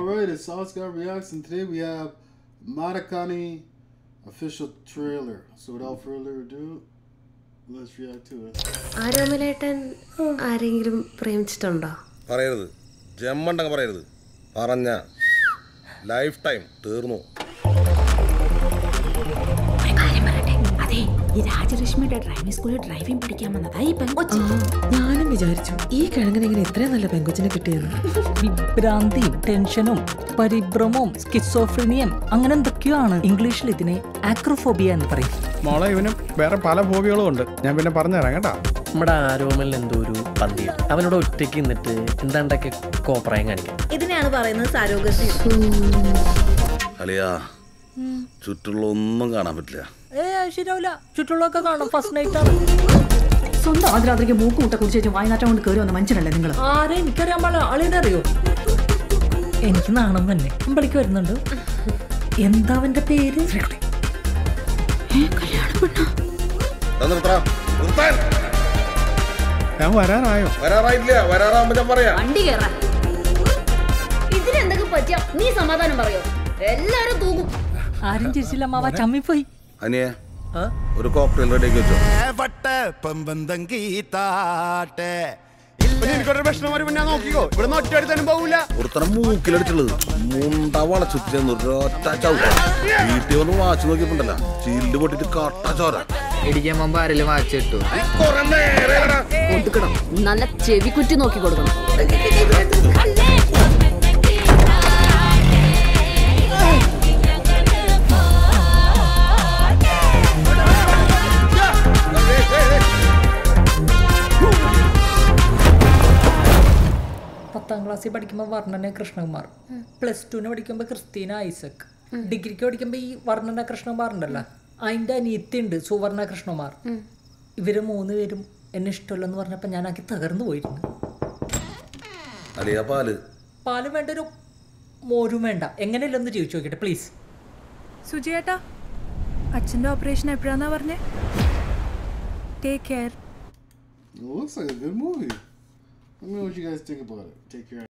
right, it's Oscar Reacts, and today we have Marakani official trailer. So without further ado, let's react to it. ആരോമലേട്ടൻ ആരെങ്കിലും പ്രേമിച്ചിട്ടുണ്ടോ പറയരുത് ജമ്മണ്ടങ്ങ് പറയരുത് പറഞ്ഞ life time തീർന്നു ഒരു കാര്യം പറയട്ടെ അതെ ഈ രാജലക്ഷ്മിയുടെ ഡ്രൈവിംഗ് സ്കൂളിൽ ഡ്രൈവിംഗ് പഠിക്കാൻ വന്നതാ ഈ പെങ്കൊച്ച് ഞാനും വിചാരിച്ചു ഈ കിഴങ്ങിന് എങ്ങനെ ഇത്രയും നല്ല പെങ്കൊച്ചിനെ കിട്ടിയെന്ന് വിഭ്രാന്തിയും ടെൻഷനും പരിഭ്രമവും സ്കിസോഫ്രീനിയം അങ്ങനെ എന്തൊക്കെയോ ആണ് ഇംഗ്ലീഷിൽ ഇതിനെ ആക്രോഫോബിയ എന്ന് പറയും മോളെ ഇവനും വേറെ പല ഫോബികളും ഉണ്ട് ഞാൻ പിന്നെ പറഞ്ഞുതരാം കേട്ടാ നമ്മുടെ ആരോമലിന് എന്തോ ഒരു പന്തിയിൽ അവനോട് ഒറ്റയ്ക്ക് നിന്നിട്ട് എന്താണ്ടൊക്കെ കോപ്രായം കാണിക്കാം ഇതിനെയാണ് പറയുന്നത് സാരോഗസി അളിയാ ചുറ്റുള്ള ഒന്നും കാണാൻ പറ്റില്ല ഏ ശരിയാവില്ല ചുറ്റുള്ളതൊക്കെ കാണും ഫസ്റ്റ് നൈറ്റ് ആണ് സ്വന്തം ആദ്യരാത്രിക്ക് മൂക്ക് മുട്ട കുടിച്ചേച്ചും വായനാറ്റം കൊണ്ട് കയറി വന്ന മനുഷ്യനല്ലേ നിങ്ങൾ ആരെ എനിക്കറിയാൻ പാടില്ല ആളിനെ അറിയോ എനിക്ക് നാണം തന്നെ അമ്പളിക്ക് വരുന്നുണ്ട് എന്താ അവന്റെ പേര് ദാ നിർത്തടാ. നിർത്താൻ. ഞാൻ വരാനായോ വരാറായിട്ടില്ല വരാറാകുമ്പോ ഞാൻ പറയാം വണ്ടി കയറാൻ ഇതിനെന്തൊക്കെ പറ്റിയ നീ സമാധാനം പറയോ എല്ലാരും തൂകും ആരും ചിരിച്ചില്ല മാവ ചമ്മിപ്പോയി അനിയെ ഒരു കോക്ടെയിൽ റെഡിയാക്കി വെച്ചോ എനിക്കൊരു പ്രശ്നം വരുമ്പോ ഞാൻ നോക്കിക്കോ ഇവിടെ ഒറ്റ അടുത്താനും പോകൂല ഒരുത്തരം മൂക്കിലടിച്ചുള്ളത് മുണ്ട വളച്ചുറ്റി ചെന്ന് ഒരൊറ്റ ചവിട്ട വീട്ടിൽ വന്ന് വാച്ച് നോക്കിയപ്പോണ്ടല്ല ചീലില് പൊട്ടിട്ട് കട്ട ചോര ഇടിക്കാൻ മുമ്പ് ആരെങ്കിലും വാച്ചിട്ടു കൊറേ നേരം കൊടുക്കണം നല്ല ചെവി കുറ്റി നോക്കി കൊടുക്കണം പത്താം ക്ലാസ്സിൽ പഠിക്കുമ്പോൾ വർണ്ണന കൃഷ്ണകുമാർ പ്ലസ് ടുവിന് പഠിക്കുമ്പോൾ ക്രിസ്റ്റീന ഐസക് ഡിഗ്രിക്ക് പഠിക്കുമ്പോൾ ഈ വർണ്ണന കൃഷ്ണകുമാർ ഉണ്ടല്ലോ അതിൻ്റെ അനിയത്തിയുണ്ട് സുവർണ കൃഷ്ണകുമാർ ഇവര് മൂന്ന് പേരും എന്നെ ഇഷ്ടമല്ലെന്ന് പറഞ്ഞപ്പോൾ ഞാനാക്കി തകർന്നു പോയിരുന്നു അളിയ പാല് പാലും വേണ്ട ഒരു മോരും വേണ്ട എങ്ങനെയല്ലെന്ന് ചോദിച്ചു നോക്കിയിട്ട് പ്ലീസ് സുജിയേട്ടാ അച്ഛൻ്റെ ഓപ്പറേഷൻ എപ്പോഴാന്നാ പറഞ്ഞേ take care It looks like a good movie. Let me know what you guys think about it. Take care.